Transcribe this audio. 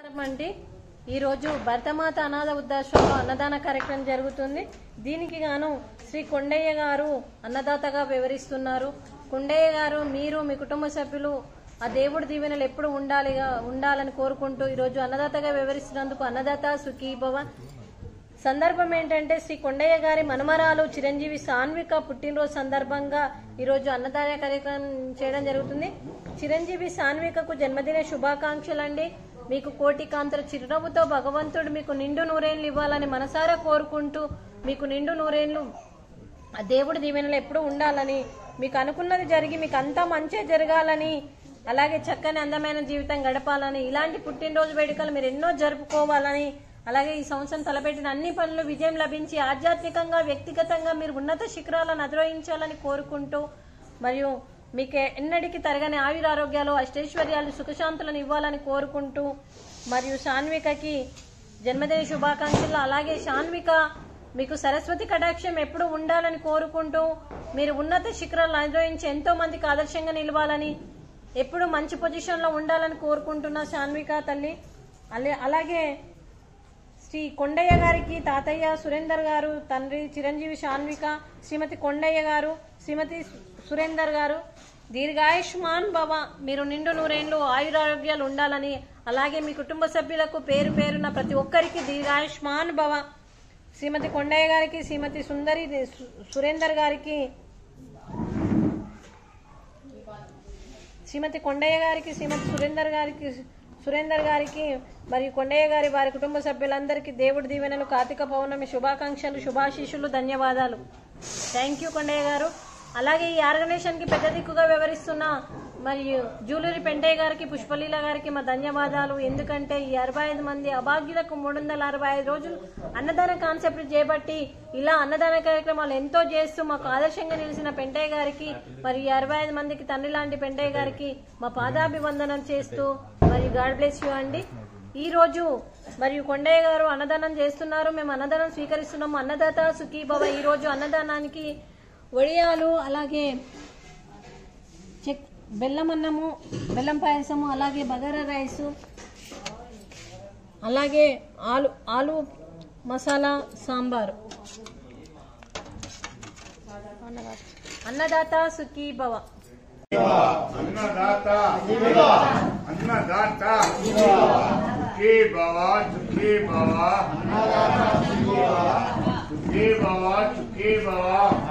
నమస్కారం అండి ఈరోజు భరతమాత అనాథ వృద్ధాశ్రమంలో అన్నదాన కార్యక్రమం జరుగుతుంది దీనికి గాను శ్రీ కొండయ్య గారు అన్నదాతగా వివరిస్తున్నారు కొండయ్య గారు మీరు మీ కుటుంబ సభ్యులు ఆ దేవుడి దీవెనలు ఎప్పుడు ఉండాలిగా ఉండాలని కోరుకుంటూ ఈరోజు అన్నదాతగా వివరిస్తున్నందుకు అన్నదాత సుఖీ భవ సందర్భం ఏంటంటే శ్రీ కొండయ్య గారి మనమరాలు చిరంజీవి సాన్విక పుట్టినరోజు సందర్భంగా ఈరోజు అన్నదాన కార్యక్రమం చేయడం జరుగుతుంది చిరంజీవి సాన్వికకు జన్మదిన శుభాకాంక్షలు అండి మీకు కోటి కాంతల చిరునవ్వుతో భగవంతుడు మీకు నిండు నూరేళ్లు ఇవ్వాలని మనసారా కోరుకుంటూ మీకు నిండు నూరేళ్లు ఆ దేవుడి దీవెనలు ఎప్పుడూ ఉండాలని మీకు అనుకున్నది జరిగి మీకు అంతా మంచే జరగాలని అలాగే చక్కని అందమైన జీవితం గడపాలని ఇలాంటి పుట్టినరోజు వేడుకలు మీరు ఎన్నో జరుపుకోవాలని అలాగే ఈ సంవత్సరం తలపెట్టిన అన్ని పనులు విజయం లభించి ఆధ్యాత్మికంగా వ్యక్తిగతంగా మీరు ఉన్నత శిఖరాలను అధిరోహించాలని కోరుకుంటూ మరియు మీకు ఎన్నటికి తరగని ఆయురారోగ్యాలు అష్టైశ్వర్యాలు సుఖశాంతులను ఇవ్వాలని కోరుకుంటూ మరియు శాన్వికకి జన్మదిన శుభాకాంక్షలు అలాగే శాన్విక మీకు సరస్వతి కటాక్షం ఎప్పుడు ఉండాలని కోరుకుంటూ మీరు ఉన్నత శిఖరాలను అనుభవించి ఎంతో మందికి ఆదర్శంగా నిలవాలని ఎప్పుడు మంచి పొజిషన్లో ఉండాలని కోరుకుంటున్న శాన్విక తల్లి అలే అలాగే శ్రీ కొండయ్య గారికి తాతయ్య సురేందర్ గారు తండ్రి చిరంజీవి శాన్విక శ్రీమతి కొండయ్య గారు శ్రీమతి సురేందర్ గారు దీర్ఘాయుష్మాన్ భవ మీరు నిండు నూరేండ్లు ఆయురారోగ్యాలు ఉండాలని అలాగే మీ కుటుంబ సభ్యులకు పేరు పేరున ప్రతి ఒక్కరికి దీర్ఘాయుష్మాన్ భవ శ్రీమతి కొండయ్య గారికి శ్రీమతి సుందరి సు- సురేందర్ గారికి శ్రీమతి కొండయ్య గారికి శ్రీమతి సురేందర్ గారికి సురేందర్ గారికి మరియు కొండయ్య గారి వారి కుటుంబ సభ్యులందరికీ దేవుడి దీవెనలు కార్తీక పౌర్ణమి శుభాకాంక్షలు శుభాశీషులు ధన్యవాదాలు థ్యాంక్ యూ కొండయ్య గారు అలాగే ఈ ఆర్గనైజేషన్కి పెద్ద దిక్కుగా వ్యవహరిస్తున్న మరియు జూలూరి పెంటయ్య గారికి పుష్పలీల గారికి మా ధన్యవాదాలు ఎందుకంటే ఈ అరవై ఐదు మంది అభాగ్యులకు మూడు వందల అరవై ఐదు రోజులు అన్నదాన కాన్సెప్ట్ చేపట్టి ఇలా అన్నదాన కార్యక్రమాలు ఎంతో చేస్తూ మాకు ఆదర్శంగా నిలిచిన పెంటయ్య గారికి మరియు ఈ అరవై ఐదు మందికి తండ్రి లాంటి పెంటయ్య గారికి మా పాదాభివందనం చేస్తూ మరియు గాడ్ బ్లెస్ యూ అండి ఈ రోజు మరియు కొండయ్య గారు అన్నదానం చేస్తున్నారు మేము అన్నదానం స్వీకరిస్తున్నాము అన్నదాత సుఖీ భవ ఈ రోజు అన్నదానానికి వడియాలు అలాగే చెక్ బెల్లం అన్నము బెల్లం పాయసము అలాగే బగారా రైసు అలాగే ఆలు ఆలు మసాలా సాంబారు అన్నదాత సుఖీ భవ అన్నదాత అన్నదాత సుఖీ భవ సుఖీ భవ సుఖీ భవ సుఖీ భవ